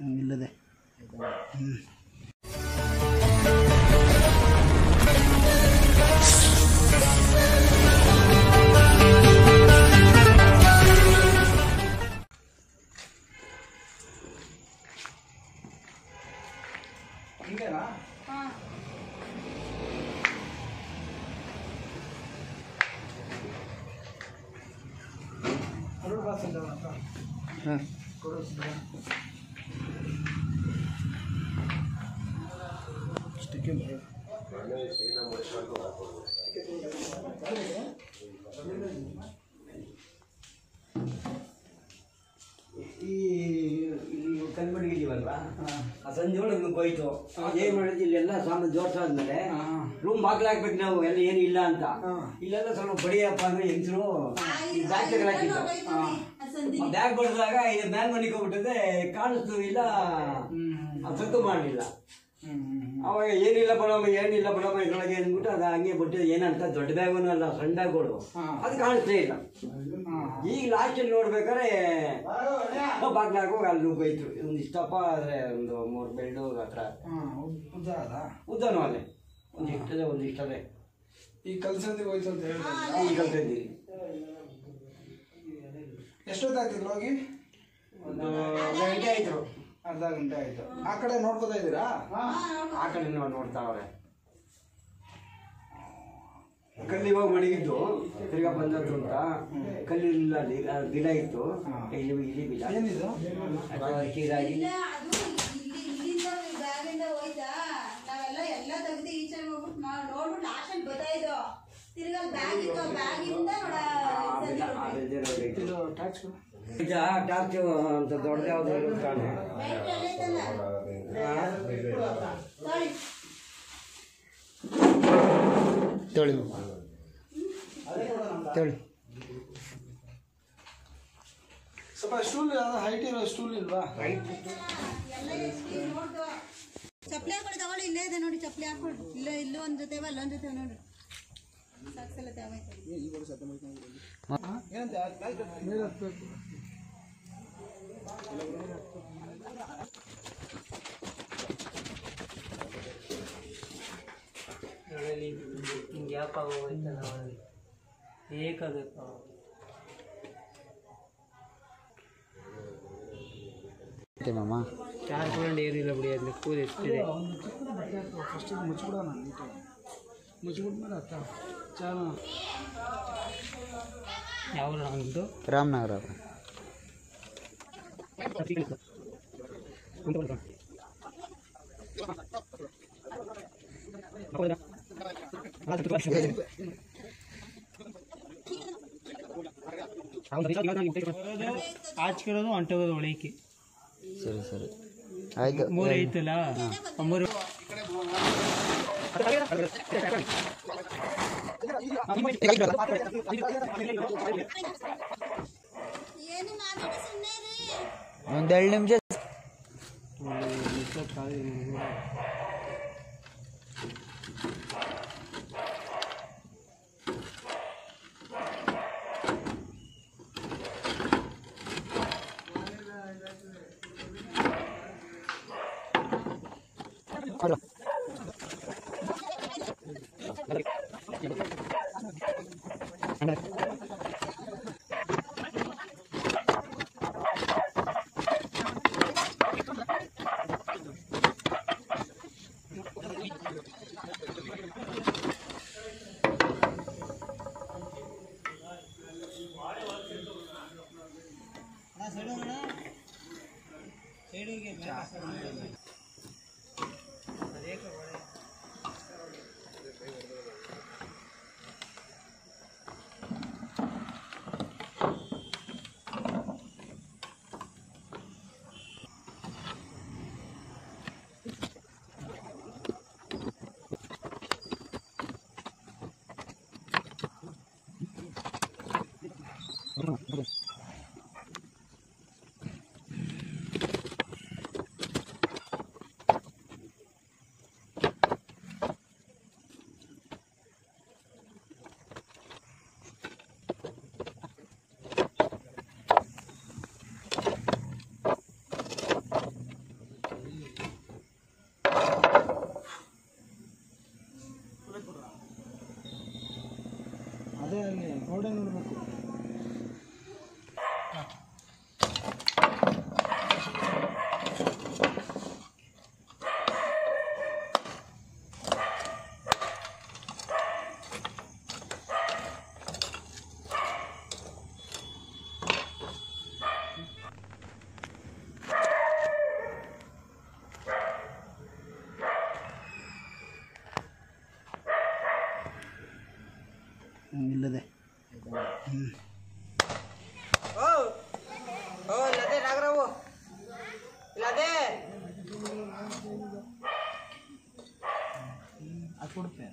ಇಲ್ಲದೆ ಹ್ಞೂ ಹಿಂಗೇನಾ ಅರುಳ್ ಬಾಸ್ ಅಂತ ಅವ್ನ ಹತ್ರ. ಹಾಂ ಕೊಡು ಸಿದ್ಧ. ಇಷ್ಟಕ್ಕೆ ಬರೋದು. ಈ ಇಲ್ಲಿ ಕಲ್ಮಡಿಗಿದೀವಲ್ವ ಆ ಸಂಜೆ ಒಳಗೆ ಹೋಯ್ತು ಏನ್ ಮಾಡಿದ್ವಿ ಇಲ್ಲೆಲ್ಲ ಸಾಮಾನು ಜೋಡ್ಸಾದ್ಮೇಲೆ ರೂಮ್ ಬಾಗ್ಲು ಹಾಕ್ಬೇಕು ನಾವು ಎಲ್ಲ ಏನು ಇಲ್ಲ ಅಂತ ಇಲ್ಲೆಲ್ಲ ಸ್ವಲ್ಪ ಬಡಿಯಪ್ಪ ಅಂದ್ರೆ ಹೆಂಗಸರು ಬ್ಯಾಗ್ ತಗೊಳಕಿತ್ತು ಬ್ಯಾಗ್ ಬಡ್ದಾಗ ಇದು ಮ್ಯಾಲ್ ಮನೆಗೆ ಹೋಗ್ಬಿಟ್ಟಿದೆ ಕಾಣಿಸ್ತು ಇಲ್ಲ ಅದು ಸತ್ತು ಮಾಡಲಿಲ್ಲ ಅವಾಗ ಏನಿಲ್ಲ ಬಡಮ್ಮ ಏನಿಲ್ಲ ಬಡಮ್ಮ ಇದ್ರೊಳಗೆ ಅಂದ್ಬಿಟ್ಟು ಅದು ಹಂಗೆ ಬಿಟ್ಟು ಏನಂತ ದೊಡ್ಡ ಬ್ಯಾಗೂ ಅಲ್ಲ ಸಣ್ಣ ಬ್ಯಾಗ್ಗಳು ಅದು ಕಾಣಿಸ್ತೇ ಇಲ್ಲ ಈಗ ಲಾಸ್ಟಲ್ಲಿ ನೋಡ್ಬೇಕಾದ್ರೆ ಬಾಗ್ಲಾಗು ಅಲ್ಲಿ ನುಗ್ಗೋಯ್ತು ಒಂದು ಇಷ್ಟಪ್ಪ ಆದರೆ ಒಂದು ಮೂರು ಬೆಳ್ಳು ಹತ್ರ ಹಾಂ ಉದ್ದ ಅದ ಉದ್ದನೂ ಅಲ್ಲೇ ಒಂದು ಇಷ್ಟದೆ ಒಂದು ಇಷ್ಟದೆ ಈ ಕಲ್ಸಂದಿಗೆ ಹೋಯ್ತು ಅಂತ ಹೇಳಿದ್ರೆ ಈಗ ಕಲ್ತಿದ್ದೀವಿ ಎಷ್ಟೊತ್ತಾಗ್ತಿದ್ರು ಹೋಗಿ ಒಂದು ಅರ್ಧ ಗಂಟೆ ಆಯ್ತು ಅರ್ಧ ಗಂಟೆ ಆಯ್ತು ಆ ಕಡೆ ನೋಡ್ಕೋತಾ ಇದ್ದೀರಾ ಆ ಕಡೆ ನೋಡಿ ನೋಡ್ತಾವ್ರೆ ಕಲ್ಲಿಗೆ ಹೋಗಿ ಮಡಗಿದ್ದು ತಿರ್ಗಾ ಬಂದದ್ದು ಅಂತ ಕಲ್ಲಿಲ್ಲ ಅಲ್ಲಿ ಆ ಗಿಡ ಇತ್ತು ಇಲ್ಲಿ ಇಲ್ಲಿ ಗಿಡ ಏನಿದು ಅದು ಅಕ್ಕಿರಾಗಿ ಇಲ್ಲ ಅದು ಇಲ್ಲಿ ಇಲ್ಲಿಂದ ಬ್ಯಾಗಿಂದ ಹೋಯ್ತಾ ನಾವೆಲ್ಲ ಎಲ್ಲ ತೆಗ್ದು ಈಚೆ ಹೋಗ್ಬಿಟ್ಟು ನಾವು ನೋಡ್ಬಿಟ್ಟು ಲಾಸ್ಟಲ್ಲಿ ಗೊತ್ತಾಯ್ತು ತಿರ್ಗಾ ಬ್ಯಾಗ್ ಇತ್ತು ಬ್ಯಾಗಿಂದ ನೋಡ ಇದು ಟ್ಯಾಕ್ಸ್ ಈಗ ಟಾರ್ಚ್ ಅಂತ ದೊಡ್ಡದು ಯಾವ್ದು ಕಾಣೆ ನೋಡಿ ತೊಳಿ ತೇಳಿ ಸ್ವಲ್ಪ ಸ್ಟೂಲ್ ಯಾವ್ದು ಹೈಟ್ ಇರೋ ಸ್ಟೂಲ್ ಇಲ್ವಾ ಚಪ್ಪಲಿ ಹಾಕೊಳ್ಳಿ ತಗೊಳ್ಳಿ ಇಲ್ಲೇ ಇದೆ ನೋಡಿ ಚಪ್ಪಲಿ ಹಾಕೊಳ್ಳಿ ಇಲ್ಲ ಇಲ್ಲೂ ಒಂದು ಜೊತೆ ಅಲ್ಲೊಂದು ಜೊತೆ ನೋಡಿ ಸಾಕ್ಸಲ್ಲ ತಗೋಯ್ತು ಏನಂತ ಮೇಲೆ ಹತ್ಬೇಕು ಹಿಂಗೆ ಯಾಕೆ ಆಗೋಯ್ತಲ್ಲ ಅವನಿಗೆ ಏಕಾಗಬೇಕು ಮಾಮ ಚಾರ್ ತಗೊಂಡು ಏನಿಲ್ಲ ಬಿಡಿ ಅದನ್ನ ಕೂದ ಎಷ್ಟಿದೆ ಫಸ್ಟ್ ಮುಚ್ಬಿಡೋಣ ನೀಟಾಗಿ ಮುಚ್ಬಿಟ್ಮೇಲೆ ಹತ್ತ ಚಾನ ಯಾವ ನಮ್ಮದು ರಾಮನಗರ ಆಚ್ಕಿರೋದು ಹೊಂಟೋಗೋದು ಒಳಕ್ಕೆ ಸರಿ ಸರಿ ಆಯ್ತು ಮೂರು ಐತಲ್ಲ ಆ ಮೂರು ಏನು ಮಾತಾಡಿ ಸುಮ್ಮನೆ ರೀ ಒಂದು ಎರಡು ನಿಮಿಷ ಅದೇ ಅಲ್ಲಿ ಗೋಡೆ ನೋಡಬೇಕು ಇಲ್ಲದೆ ಅದು ಕೊಡುತ್ತೆ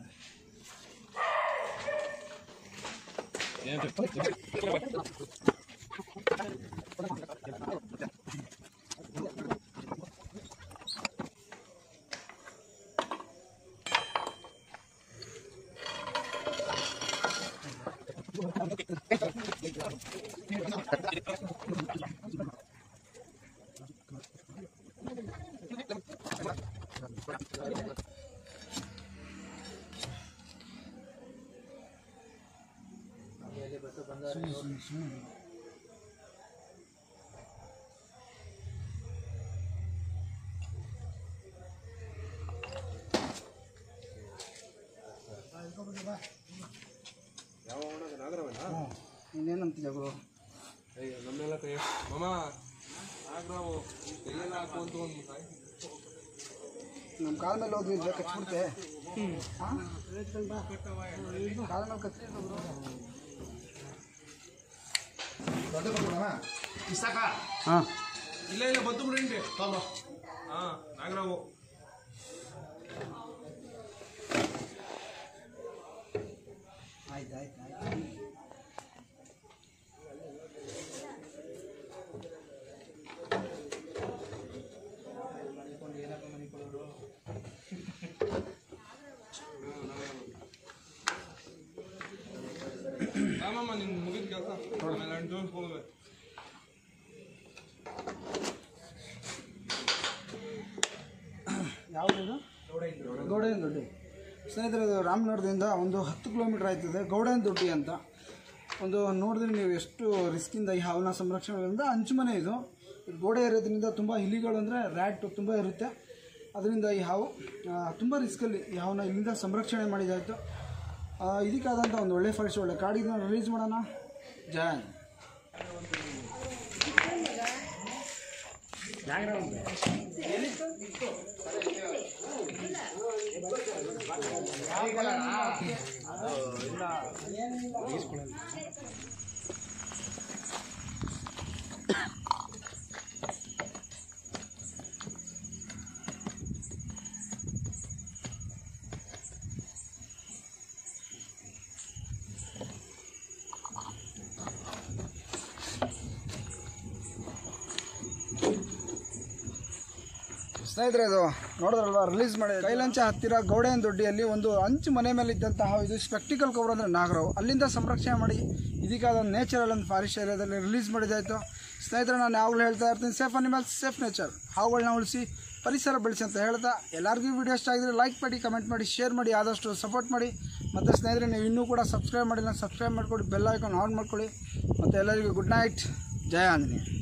ಇನ್ನೇನಂತ ಜಗಳು ನಮ್ಮೆಲ್ಲ ಕೈ ಮಮ್ಮ ಆಗ್ರಾವು ಕೈಯೆಲ್ಲ ಹಾಕು ಅಂತ ಒಂದು ನಮ್ಮ ಕಾಲ ಮೇಲೆ ಹೋದ್ವಿ ಇದ್ರೆ ಕಚ್ಬಿಡ್ತೆ ಹಾಂ ಕಾಲ ಮೇಲೆ ಕಚ್ಚಿ ಹಾಂ ಇಲ್ಲ ಇಲ್ಲ ಬಂತು ಬಿಡಿ ಹಾ ನಾಗರಾವು ಆಯ್ತು ಆಯ್ತು ಆಯ್ತು ರಾಮಮ್ಮ ನಿನ್ ಮುಗಿದ ಕೆಲಸ ಆಮೇಲೆ ಅಣ್ಣ ಜೋಡಿಸ್ಕೊಳ್ಳೋದು ಯಾವುದಿದು ಗೌಡನ ದೊಡ್ಡಿ ಸ್ನೇಹಿತರೆ ಇದು ರಾಮನಗರದಿಂದ ಒಂದು ಹತ್ತು ಕಿಲೋಮೀಟರ್ ಆಯ್ತದೆ ಗೌಡನ ದೊಡ್ಡಿ ಅಂತ ಒಂದು ನೋಡಿದ್ರೆ ನೀವು ಎಷ್ಟು ರಿಸ್ಕಿಂದ ಈ ಹಾವನ್ನ ಸಂರಕ್ಷಣೆಯಿಂದ ಅಂಚುಮನೆ ಇದು ಇದು ಗೋಡೆ ಇರೋದ್ರಿಂದ ತುಂಬ ಇಲಿಗಳು ಅಂದರೆ ರ್ಯಾಟ್ ತುಂಬ ಇರುತ್ತೆ ಅದರಿಂದ ಈ ಹಾವು ತುಂಬ ರಿಸ್ಕಲ್ಲಿ ಈ ಹಾವನ್ನ ಇಲ್ಲಿಂದ ಸಂರಕ್ಷಣೆ ಮಾಡಿದಾಯಿತು ಇದಕ್ಕಾದಂಥ ಒಂದು ಒಳ್ಳೆ ಫಾರೆಸ್ಟ್ ಒಳ್ಳೆ ಕಾಡಿಗೆ ರಿಲೀಸ್ ಮಾಡೋಣ ಜಯನ್ ಸ್ನೇಹಿತರೆ ಇದು ನೋಡಿದ್ರಲ್ವಾ ರಿಲೀಸ್ ಮಾಡಿ ಕೈಲಂಚ ಹತ್ತಿರ ಗೌಡೆಯನ್ ದೊಡ್ಡಿಯಲ್ಲಿ ಒಂದು ಅಂಚು ಮನೆ ಮೇಲೆ ಇದ್ದಂತಹ ಇದು ಸ್ಪೆಕ್ಟಿಕಲ್ ಕವರ್ ಅಂದರೆ ನಾಗರವು ಅಲ್ಲಿಂದ ಸಂರಕ್ಷಣೆ ಮಾಡಿ ಇದಕ್ಕಾದ ಒಂದು ನೇಚರಲ್ ಒಂದು ಫಾರೆಸ್ಟ್ ಏರಿಯಾದಲ್ಲಿ ರಿಲೀಸ್ ಮಾಡಿದ್ದಾಯಿತು ಸ್ನೇಹಿತರೆ ನಾನು ಯಾವಾಗಲೂ ಹೇಳ್ತಾ ಇರ್ತೀನಿ ಸೇಫ್ ಅನಿಮಲ್ಸ್ ಸೇಫ್ ನೇಚರ್ ಹಾವುಗಳನ್ನ ಉಳಿಸಿ ಪರಿಸರ ಬೆಳೆಸಿ ಅಂತ ಹೇಳ್ತಾ ಎಲ್ಲರಿಗೂ ವಿಡಿಯೋ ಇಷ್ಟ ಆಗಿದ್ರೆ ಲೈಕ್ ಮಾಡಿ ಕಮೆಂಟ್ ಮಾಡಿ ಶೇರ್ ಮಾಡಿ ಆದಷ್ಟು ಸಪೋರ್ಟ್ ಮಾಡಿ ಮತ್ತು ಸ್ನೇಹಿತರೆ ನೀವು ಇನ್ನೂ ಕೂಡ ಸಬ್ಸ್ಕ್ರೈಬ್ ಮಾಡಿಲ್ಲ ಸಬ್ಸ್ಕ್ರೈಬ್ ಮಾಡ್ಕೊಳ್ಳಿ ಬೆಲ್ ಐಕಾನ್ ಆನ್ ಮಾಡ್ಕೊಳ್ಳಿ ಮತ್ತು ಎಲ್ಲರಿಗೂ ಗುಡ್ ನೈಟ್ ಜಯ ಆಂಜನೇಯ